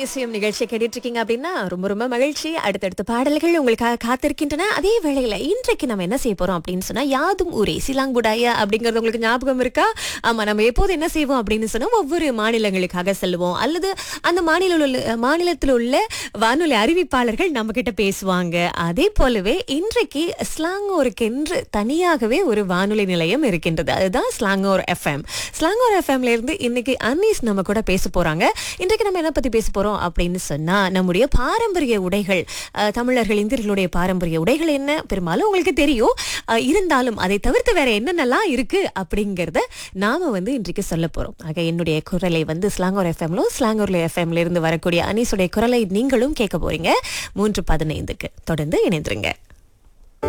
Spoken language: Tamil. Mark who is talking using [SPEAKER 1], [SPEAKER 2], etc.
[SPEAKER 1] இசையும் நிகழ்ச்சி கேட்டுட்டு இருக்கீங்க அப்படின்னா ரொம்ப ரொம்ப மகிழ்ச்சி அடுத்தடுத்த பாடல்கள் உங்களுக்காக காத்திருக்கின்றன அதே வேளையில இன்றைக்கு நம்ம என்ன செய்ய போறோம் அப்படின்னு சொன்னா யாதும் ஊரே சிலாங்குடாய அப்படிங்கறது உங்களுக்கு ஞாபகம் இருக்கா ஆமா நம்ம எப்போது என்ன செய்வோம் அப்படின்னு சொன்னா ஒவ்வொரு மாநிலங்களுக்காக செல்வோம் அல்லது அந்த மாநில உள்ள மாநிலத்தில் உள்ள வானொலி அறிவிப்பாளர்கள் நம்ம கிட்ட பேசுவாங்க அதே போலவே இன்றைக்கு ஸ்லாங்கோருக்கென்று தனியாகவே ஒரு வானொலி நிலையம் இருக்கின்றது அதுதான் ஸ்லாங்கோர் எஃப்எம் ஸ்லாங்கோர் எஃப்எம்ல இருந்து இன்னைக்கு அன்னீஸ் நம்ம கூட பேச போறாங்க இன்றைக்கு நம்ம என்ன பத்தி பேச போறோம் அப்படின்னு சொன்னா நம்முடைய பாரம்பரிய உடைகள் அஹ், தமிழர்கள் இந்தியர்களுடைய பாரம்பரிய உடைகள் என்ன பெரும்பாலும் உங்களுக்கு தெரியும் அஹ், இருந்தாலும் அதை தவிர்த்து வேற என்னென்னலாம் இருக்கு அப்படிங்கறத நாம வந்து இன்றைக்கு சொல்ல போறோம் ஆக என்னுடைய குரலை வந்து ஸ்லாங்கோர் எஃப்எம்ல ஸ்லாங்கோர்ல எஃப்எம்ல இருந்து வரக்கூடிய அனீஸுடைய குரலை நீங்களும் கேட்க போறீங்க மூன்று பதினைந்துக்கு தொடர்ந்து இணைந்துருங்க